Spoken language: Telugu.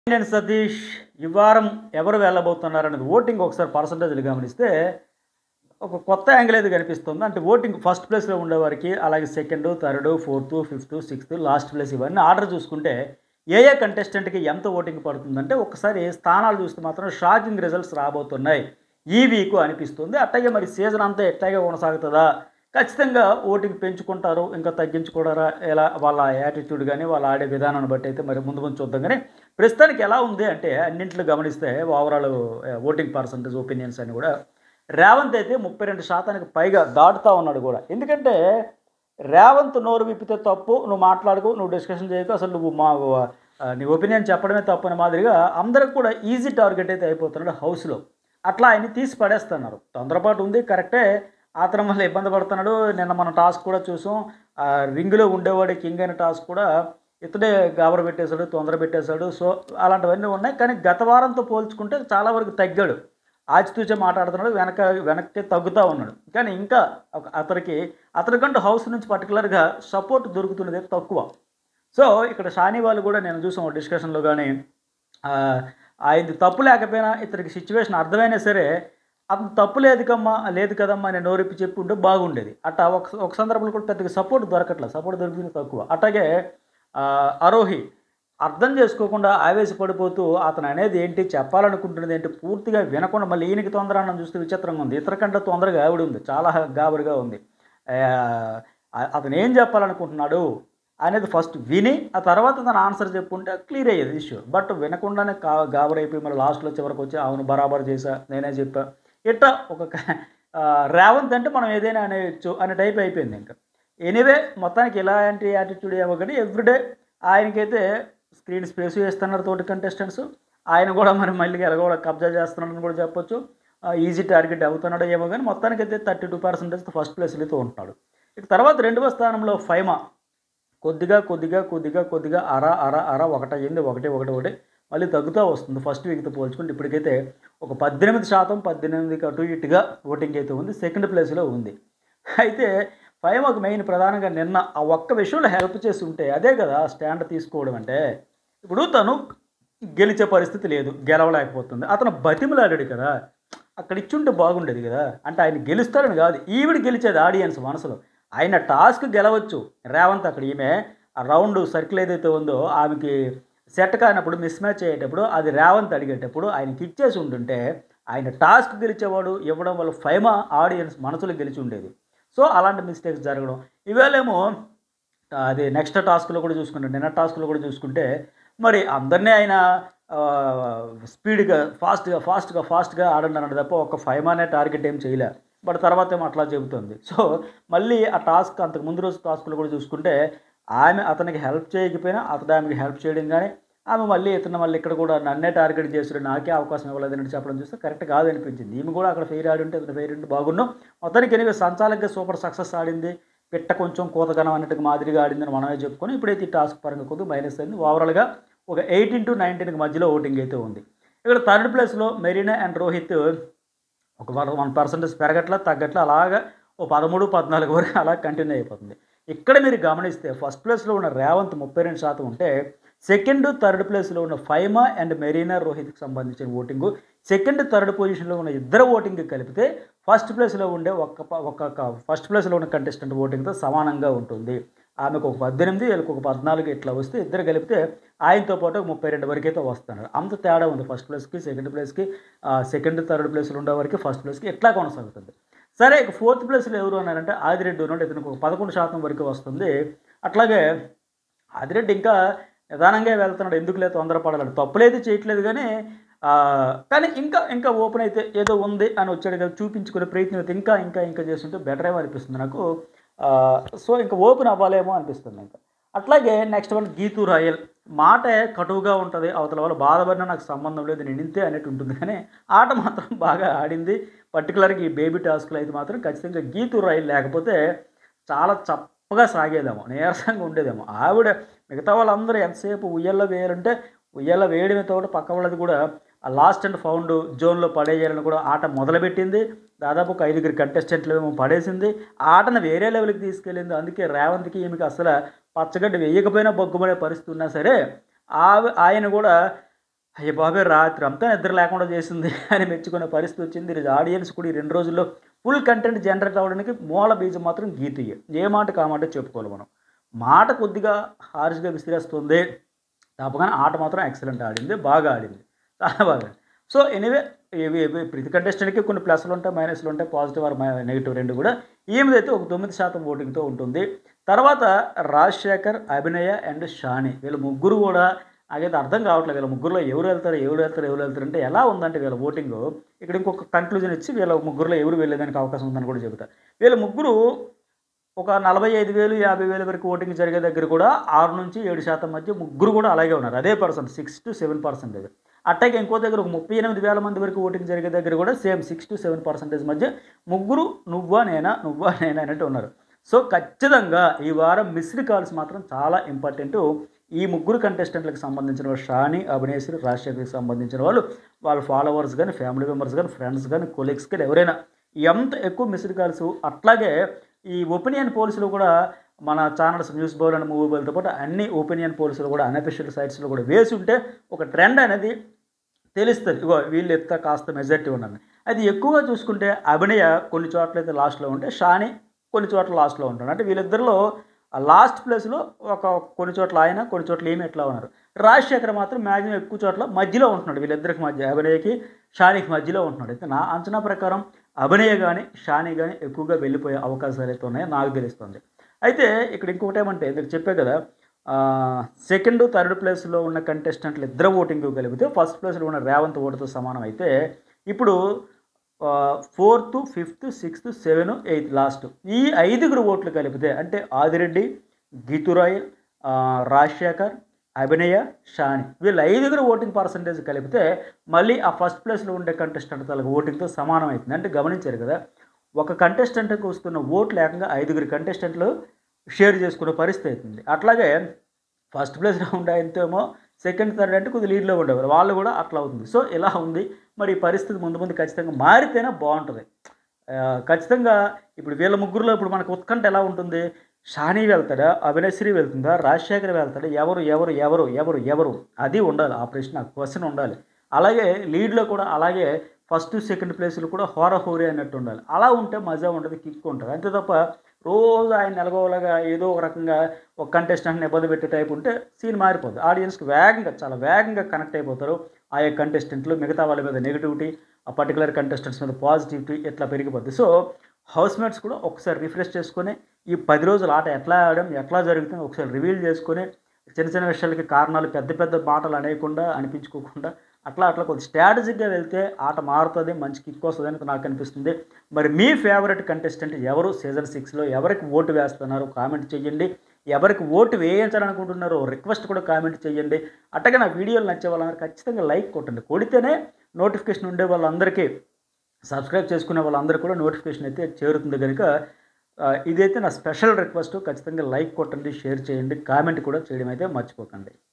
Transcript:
నేను సతీష్ ఈ వారం ఎవరు వెళ్ళబోతున్నారు అనేది ఓటింగ్ ఒకసారి పర్సంటేజ్లు గమనిస్తే ఒక కొత్త యాంగిల్ అయితే కనిపిస్తుంది అంటే ఓటింగ్ ఫస్ట్ ప్లేస్లో ఉండేవారికి అలాగే second third fourth fifth sixth last place ఇవన్నీ ఆర్డర్ చూసుకుంటే ఏ ఏ కంటెస్టెంట్కి ఎంత ఓటింగ్ పడుతుందంటే ఒకసారి స్థానాలు చూస్తే మాత్రం షాకింగ్ రిజల్ట్స్ రాబోతున్నాయి ఈ వీక్ అనిపిస్తుంది అట్లాగే మరి సీజన్ అంతా ఎట్లాగే కొనసాగుతుందా ఖచ్చితంగా ఓటింగ్ పెంచుకుంటారు ఇంకా తగ్గించుకోవడారా ఎలా వాళ్ళ యాటిట్యూడ్ కానీ వాళ్ళ ఆడే విధానాన్ని బట్టి అయితే మరి ముందు ముందు చూద్దాం కానీ ప్రస్తుతానికి ఎలా ఉంది అంటే అన్నింటిలో గమనిస్తే ఓవరాల్ ఓటింగ్ పర్సంటేజ్ ఒపీనియన్స్ అని కూడా రేవంత్ అయితే ముప్పై రెండు శాతానికి పైగా దాటుతా ఉన్నాడు కూడా ఎందుకంటే రేవంత్ నోరు విప్పితే తప్పు నువ్వు మాట్లాడుకో నువ్వు డిస్కషన్ చేయకు అసలు నువ్వు మా ఆ, నీ ఒపీనియన్ చెప్పడమే తప్పు అనే మాదిరిగా అందరికి కూడా ఈజీ టార్గెట్ అయితే అయిపోతున్నాడు హౌస్లో అట్లా ఆయన్ని తీసి పడేస్తున్నారు తొందరపాటు ఉంది కరెక్టే ఆతరం వల్ల ఇబ్బంది పడుతున్నాడు నిన్న మన టాస్క్ కూడా చూసాం ఆ రింగులో ఉండేవాడి కింగ్ అయిన టాస్క్ కూడా ఇతడే గాబర పెట్టేశాడు తొందర పెట్టేశాడు సో అలాంటివన్నీ ఉన్నాయి కానీ గత వారంతో పోల్చుకుంటే చాలా వరకు తగ్గాడు ఆచితూచే మాట్లాడుతున్నాడు వెనక వెనక్కి తగ్గుతూ ఉన్నాడు కానీ ఇంకా ఒక- అతనికి అతనికంటూ హౌస్ నుంచి పర్టికులర్గా సపోర్ట్ దొరుకుతున్నది తక్కువ సో ఇక్కడ షాని వాళ్ళు కూడా నేను చూసాం డిస్కషన్లో కానీ ఆయనది తప్పు లేకపోయినా ఇతనికి సిచ్యువేషన్ అర్థమైనా సరే అతను తప్పు లేదు కమ్మా లేదు కదమ్మా నేను నోరిప్పి చెప్పి ఉంటే బాగుండేది అట్లా ఒక ఒక సందర్భంలో కూడా పెద్దగా సపోర్ట్ దొరకట్లేదు సపోర్ట్ దొరుకుతుంది తక్కువ అట్లాగే ఆ, అరోహి అర్థం చేసుకోకుండా ఆవేశపడిపోతూ అతను అనేది ఏంటి చెప్పాలనుకుంటున్నది ఏంటి పూర్తిగా వినకుండా మళ్ళీ ఈయనకి తొందర అన్నం చూస్తే విచిత్రంగా ఉంది ఇతర కంటే తొందరగా ఆవిడ ఉంది చాలా గాబరిగా ఉంది ఆ, అతను ఏం చెప్పాలనుకుంటున్నాడు అనేది ఫస్ట్ విని ఆ తర్వాత తన ఆన్సర్ చెప్పుంటే క్లియర్ అయ్యేది ఇష్యూ బట్ వినకుండానే కా గాబరైపోయి మళ్ళీ లాస్ట్లో చివరికి వచ్చి అవును బరాబర్ చేశా నేనే చెప్పా ఇట్లా ఒక క- ఆ, రేవంత్ అంటే మనం ఏదైనా అనేయచ్చు అనే టైప్ అయిపోయింది ఇంకా ఎనీవే మొత్తానికి ఎలాంటి యాటిట్యూడ్ ఏమో కానీ ఎవ్రీడే ఆయనకైతే స్క్రీన్ స్పేస్ చేస్తున్నారు తోటి కంటెస్టెంట్స్ ఆయన కూడా మరి మళ్ళీ ఎలాగో కబ్జా చేస్తున్నాడని కూడా చెప్పొచ్చు ఈజీ టార్గెట్ అవుతున్నాడో ఏమో కానీ మొత్తానికి అయితే థర్టీ టూ పర్సెంటేజ్ ఫస్ట్ ప్లేస్లో ఉంటున్నాడు ఇక తర్వాత రెండవ స్థానంలో ఫైమా కొద్దిగా కొద్దిగా కొద్దిగా కొద్దిగా అర అర అర ఒకటి అయ్యింది ఒకటి ఒకటి ఒకటి మళ్ళీ తగ్గుతూ వస్తుంది ఫస్ట్ వీక్తో పోల్చుకుంటే ఇప్పటికైతే ఒక పద్దెనిమిది శాతం పద్దెనిమిదికి అటు ఇటుగా ఓటింగ్ అయితే ఉంది సెకండ్ ప్లేస్లో ఉంది అయితే ఫైమాకు మెయిన్ ప్రధానంగా నిన్న ఆ ఒక్క విషయంలో హెల్ప్ చేసి ఉంటే అదే కదా స్టాండ్ తీసుకోవడం అంటే ఇప్పుడు తను గెలిచే పరిస్థితి లేదు గెలవలేకపోతుంది అతను బతిమలాడాడు కదా అక్కడ ఇచ్చుంటే బాగుండేది కదా అంటే ఆయన గెలుస్తారని కాదు ఈవిడ గెలిచేది ఆడియన్స్ మనసులో ఆయన టాస్క్ గెలవచ్చు రేవంత్ అక్కడ ఈమె ఆ రౌండ్ సర్కిల్ ఏదైతే ఉందో ఆమెకి సెట్ కానప్పుడు మిస్ మ్యాచ్ అయ్యేటప్పుడు అది రేవంత్ అడిగేటప్పుడు ఆయనకి ఇచ్చేసి ఉంటుంటే ఆయన టాస్క్ గెలిచేవాడు ఇవ్వడం వల్ల ఫైమా ఆడియన్స్ మనసులో గెలిచి ఉండేది సో అలాంటి మిస్టేక్స్ జరగడం ఇవేళేమో అది నెక్స్ట్ టాస్క్లో కూడా చూసుకుంటే నిన్న టాస్క్లో కూడా చూసుకుంటే మరి అందరినీ ఆయన స్పీడ్గా ఫాస్ట్గా ఫాస్ట్గా ఫాస్ట్గా ఆడండి అన్నాడు తప్ప ఒక ఫైవ్ అనే టార్గెట్ ఏం చేయలే బట్ తర్వాత ఏమో అట్లా చెబుతుంది సో మళ్ళీ ఆ టాస్క్ అంతకు ముందు రోజు టాస్క్లో కూడా చూసుకుంటే ఆమె అతనికి హెల్ప్ చేయకపోయినా అతను ఆమెకి హెల్ప్ చేయడం కానీ ఆమె మళ్ళీ ఇతను మళ్ళీ ఇక్కడ కూడా నన్నే టార్గెట్ చేసాడు నాకే అవకాశం ఇవ్వలేదని చెప్పడం చూస్తే కరెక్ట్ కాదనిపించింది ఈమె కూడా అక్కడ ఫెయిర్ ఆడి ఉంటే ఇతను ఫెయిర్ ఉంటే బాగున్నాం మొత్తానికి ఎనివే సంచాలకుగా సూపర్ సక్సెస్ ఆడింది పిట్ట కొంచెం కూతగనం అన్నట్టుగా మాదిరిగా ఆడిందని మనమే చెప్పుకొని ఇప్పుడైతే ఈ టాస్క్ పరంగా కొద్దిగా మైనస్ అయింది ఓవరాల్గా ఒక ఎయిటీన్ టు నైన్టీన్కి మధ్యలో ఓటింగ్ అయితే ఉంది ఇక్కడ థర్డ్ ప్లేస్లో మెరీనా అండ్ రోహిత్ ఒక వన్ వన్ పర్సెంటేజ్ పెరగట్లా తగ్గట్లా అలాగా ఓ పదమూడు పద్నాలుగు వరకు అలా కంటిన్యూ అయిపోతుంది ఇక్కడ మీరు గమనిస్తే ఫస్ట్ ప్లేస్లో ఉన్న రేవంత్ ముప్పై రెండు శాతం ఉంటే సెకండ్ థర్డ్ ప్లేస్లో ఉన్న ఫైమా అండ్ మెరీనా రోహిత్కి సంబంధించిన ఓటింగు సెకండ్ థర్డ్ పొజిషన్లో ఉన్న ఇద్దరు ఓటింగ్ కలిపితే ఫస్ట్ ప్లేస్లో ఉండే ఒక్క ప- ఒక్క ఫస్ట్ ప్లేస్లో ఉన్న కంటెస్టెంట్ ఓటింగ్తో సమానంగా ఉంటుంది ఆమెకు ఒక పద్దెనిమిది వీళ్ళకి ఒక పద్నాలుగు ఇట్లా వస్తే ఇద్దరు కలిపితే ఆయనతో పాటు ఒక ముప్పై రెండు వరకు అయితే వస్తున్నారు అంత తేడా ఉంది ఫస్ట్ ప్లేస్కి సెకండ్ ప్లేస్కి సెకండ్ థర్డ్ ప్లేస్లో ఉండే వరకు ఫస్ట్ ప్లేస్కి ఎట్లా కొనసాగుతుంది సరే ఇక ఫోర్త్ ప్లేస్లో ఎవరు అన్నారంటే ఆదిరెడ్డి ఉన్నాడు ఇతనికి ఒక పదకొండు శాతం వరకు వస్తుంది అట్లాగే ఆదిరెడ్డి ఇంకా నిదానంగా వెళ్తున్నాడు ఎందుకులే తొందరపడాలి తప్పులేదు చేయట్లేదు కానీ ఆ, కానీ ఇంకా ఇంకా ఓపెన్ అయితే ఏదో ఉంది అని వచ్చాడు కదా చూపించుకునే ప్రయత్నం అయితే ఇంకా ఇంకా ఇంకా చేస్తుంటే బెటర్ ఏమో అనిపిస్తుంది నాకు ఆ, సో ఇంకా ఓపెన్ అవ్వాలేమో అనిపిస్తుంది ఇంకా అట్లాగే నెక్స్ట్ వన్ గీతూ రాయల్ మాట కటువుగా ఉంటుంది అవతల వాళ్ళు బాధపడినా నాకు సంబంధం లేదు నేను ఇంతే అనేట్టు ఉంటుంది కానీ ఆట మాత్రం బాగా ఆడింది పర్టికులర్గా ఈ బేబీ టాస్క్లో అయితే మాత్రం ఖచ్చితంగా గీతూ రాయల్ లేకపోతే చాలా చప్పగా సాగేదేమో నీరసంగా ఉండేదేమో ఆవిడ మిగతా వాళ్ళందరూ ఎంతసేపు ఉయ్యల్లో వేయాలంటే ఉయ్యల్లో వేయడమే తోట పక్క వాళ్ళది కూడా ఆ లాస్ట్ అండ్ ఫౌండ్ జోన్లో పడేయాలని కూడా ఆట మొదలుపెట్టింది దాదాపు ఒక ఐదుగురు కంటెస్టెంట్లు ఏమో పడేసింది ఆ ఆటను వేరే లెవెల్కి తీసుకెళ్ళింది అందుకే రేవంత్కి ఈమెకి అసలు పచ్చగడ్డి వేయకపోయినా బొగ్గుమనే పరిస్థితి ఉన్నా సరే ఆ ఆయన కూడా అయ్య బాబాయ్ రాత్రి అంతా నిద్ర లేకుండా చేసింది అని మెచ్చుకునే పరిస్థితి వచ్చింది ఇది ఆడియన్స్ కూడా ఈ రెండు రోజుల్లో ఫుల్ కంటెంట్ జనరేట్ అవ్వడానికి మూల బీజం మాత్రం గీతయ్య ఏ మాట కామాట చెప్పుకోవాలి మనం మాట కొద్దిగా హార్ష్గా విసిరేస్తుంది తప్పగానే ఆట మాత్రం ఎక్సలెంట్ ఆడింది బాగా ఆడింది చాలా బాగా సో ఎనీవే ఇవి ఇవి ప్రతి కంటెస్టెంట్కి కొన్ని ప్లస్లు ఉంటాయి మైనస్లు ఉంటాయి పాజిటివ్ ఆర్ నెగిటివ్ రెండు కూడా ఈమెదైతే ఒక తొమ్మిది శాతం ఓటింగ్తో ఉంటుంది తర్వాత రాజశేఖర్ అభినయ అండ్ షాని వీళ్ళు ముగ్గురు కూడా నాకైతే అర్థం కావట్లేదు వీళ్ళ ముగ్గురులో ఎవరు వెళ్తారు ఎవరు వెళ్తారు ఎవరు వెళ్తారు అంటే ఎలా ఉందంటే వీళ్ళ ఓటింగ్ ఇక్కడ ఇంకొక కన్క్లూజన్ ఇచ్చి వీళ్ళ ముగ్గురులో ఎవరు వెళ్ళేదానికి అవకాశం ఉందని కూడా చెబుతారు వీళ్ళ ముగ్గురు ఒక నలభై ఐదు వేలు యాభై వేల వరకు ఓటింగ్ జరిగే దగ్గర కూడా ఆరు నుంచి ఏడు శాతం మధ్య ముగ్గురు కూడా అలాగే ఉన్నారు అదే percent six to seven percentage అట్టాగే ఇంకో దగ్గర ఒక ముప్పై ఎనిమిది వేల మంది వరకు ఓటింగ్ జరిగే దగ్గర కూడా same six to seven percentage మధ్య ముగ్గురు నువ్వా నేనా నువ్వా నేనా అన్నట్టు ఉన్నారు సో ఖచ్చితంగా ఈ వారం మిస్డ్ కాల్స్ మాత్రం చాలా ఇంపార్టెంట్ ఈ ముగ్గురు కంటెస్టెంట్లకు సంబంధించిన వాళ్ళు షాని అభినేశ్వరి రాజశేఖర్కి సంబంధించిన వాళ్ళు వాళ్ళ ఫాలోవర్స్ కానీ ఫ్యామిలీ మెంబర్స్ కానీ ఫ్రెండ్స్ కానీ కొలీగ్స్ కానీ ఎవరైనా ఎంత ఎక్కువ మిస్డ్ కాల్స్ అట్లాగే ఈ ఒపీనియన్ పోలీసులు కూడా మన channels news bowl and movie బౌల్తో పాటు అన్ని ఒపీనియన్ పోలీసులు కూడా అన్అఫిషియల్ సైట్స్లో కూడా వేసి ఉంటే ఒక ట్రెండ్ అనేది తెలుస్తుంది ఇగో వీళ్ళు ఎత్త కాస్త మెజారిటీ ఉన్నాను అది ఎక్కువగా చూసుకుంటే అభినయ కొన్ని చోట్ల అయితే లాస్ట్లో ఉంటే షాని కొన్ని చోట్ల లాస్ట్లో ఉంటాడు అంటే వీళ్ళిద్దరిలో ఆ లాస్ట్ ప్లేస్లో ఒక కొన్ని చోట్ల ఆయన కొన్ని చోట్ల ఏమి ఎట్లా ఉన్నారు రాజశేఖర్ మాత్రం మ్యాక్సిమం ఎక్కువ చోట్ల మధ్యలో ఉంటున్నాడు వీళ్ళిద్దరికి మధ్య అభినయకి షానికి మధ్యలో ఉంటున్నాడు అయితే నా అంచనా ప్రకారం అభినయ కానీ షాని కానీ ఎక్కువగా వెళ్ళిపోయే అవకాశాలు అయితే ఉన్నాయో నాకు తెలుస్తుంది అయితే ఇక్కడ ఇంకొకటి ఏమంటే ఇందుకు చెప్పే కదా సెకండ్ థర్డ్ ప్లేస్లో ఉన్న కంటెస్టెంట్లు ఇద్దరు ఓటింగ్ కలిపితే ఫస్ట్ ప్లేస్లో ఉన్న రేవంత్ ఓటుతో సమానం అయితే ఇప్పుడు fourth fifth sixth seven eighth last ఈ ఐదుగురు ఓట్లు కలిపితే అంటే ఆదిరెడ్డి గీతురాయ్ ఆ, రాజశేఖర్ అభినయ షాని వీళ్ళ ఐదుగురు ఓటింగ్ పర్సంటేజ్ కలిపితే మళ్ళీ ఆ ఫస్ట్ ప్లేస్లో ఉండే కంటెస్టెంట్ తలకు ఓటింగ్తో సమానం అవుతుంది అంటే గమనించారు కదా ఒక కంటెస్టెంట్కి వస్తున్న ఓట్లు ఏకంగా ఐదుగురు కంటెస్టెంట్లు షేర్ చేసుకునే పరిస్థితి అవుతుంది అట్లాగే ఫస్ట్ ప్లేస్ రౌండ్ అయితేమో సెకండ్ థర్డ్ అంటే కొద్దిగా లీడ్లో ఉండేవారు వాళ్ళు కూడా అట్లా అవుతుంది సో ఇలా ఉంది మరి ఈ పరిస్థితి ముందు ముందు ఖచ్చితంగా మారితేనే బాగుంటుంది ఆ, ఖచ్చితంగా ఇప్పుడు వీళ్ళ ముగ్గురులో ఇప్పుడు మనకు ఉత్కంఠ ఎలా ఉంటుంది షానీ వెళ్తాడా అభినయశ్రీ వెళ్తుందా రాజశేఖర్ వెళ్తాడా ఎవరు ఎవరు ఎవరు ఎవరు ఎవరు అది ఉండాలి ఆ ప్రశ్న క్వశ్చన్ ఉండాలి అలాగే లీడ్లో కూడా అలాగే ఫస్ట్ సెకండ్ ప్లేస్లో కూడా హోర హోరీ అన్నట్టు ఉండాలి అలా ఉంటే మజా ఉంటుంది కిక్ ఉంటుంది అంతే తప్ప రోజు ఆయన నెలగోలాగా ఏదో ఒక రకంగా ఒక కంటెస్టెంట్ని ఇబ్బంది పెట్టే టైప్ ఉంటే సీన్ మారిపోద్ది ఆడియన్స్కి వేగంగా చాలా వేగంగా కనెక్ట్ అయిపోతారు ఆయా కంటెస్టెంట్లు మిగతా వాళ్ళ మీద నెగిటివిటీ ఆ పర్టికులర్ కంటెస్టెంట్స్ మీద పాజిటివిటీ ఇట్లా పెరిగిపోద్ది సో హౌస్ మేట్స్ కూడా ఒకసారి రిఫ్రెష్ చేసుకొని ఈ పది రోజులు ఆట ఎట్లా ఆడడం ఎట్లా జరుగుతుందో ఒకసారి రివీల్ చేసుకొని చిన్న చిన్న విషయాలకి కారణాలు పెద్ద పెద్ద మాటలు అనేయకుండా అనిపించుకోకుండా అట్లా అట్లా కొంచెం స్ట్రాటజిక్గా వెళ్తే ఆట మారుతుంది మంచి కిక్ వస్తుంది అని నాకు అనిపిస్తుంది మరి మీ ఫేవరెట్ కంటెస్టెంట్ ఎవరు సీజన్ సిక్స్లో ఎవరికి ఓటు వేస్తున్నారు కామెంట్ చేయండి ఎవరికి ఓటు వేయించాలనుకుంటున్నారో రిక్వెస్ట్ కూడా కామెంట్ చేయండి అట్టగా నా వీడియోలు నచ్చే వాళ్ళందరూ ఖచ్చితంగా లైక్ కొట్టండి కొడితేనే నోటిఫికేషన్ ఉండే వాళ్ళందరికీ సబ్స్క్రైబ్ చేసుకునే వాళ్ళందరూ కూడా నోటిఫికేషన్ అయితే చేరుతుంది కనుక ఆ, ఇదైతే నా స్పెషల్ రిక్వెస్ట్ ఖచ్చితంగా లైక్ కొట్టండి షేర్ చేయండి కామెంట్ కూడా చేయడం అయితే మర్చిపోకండి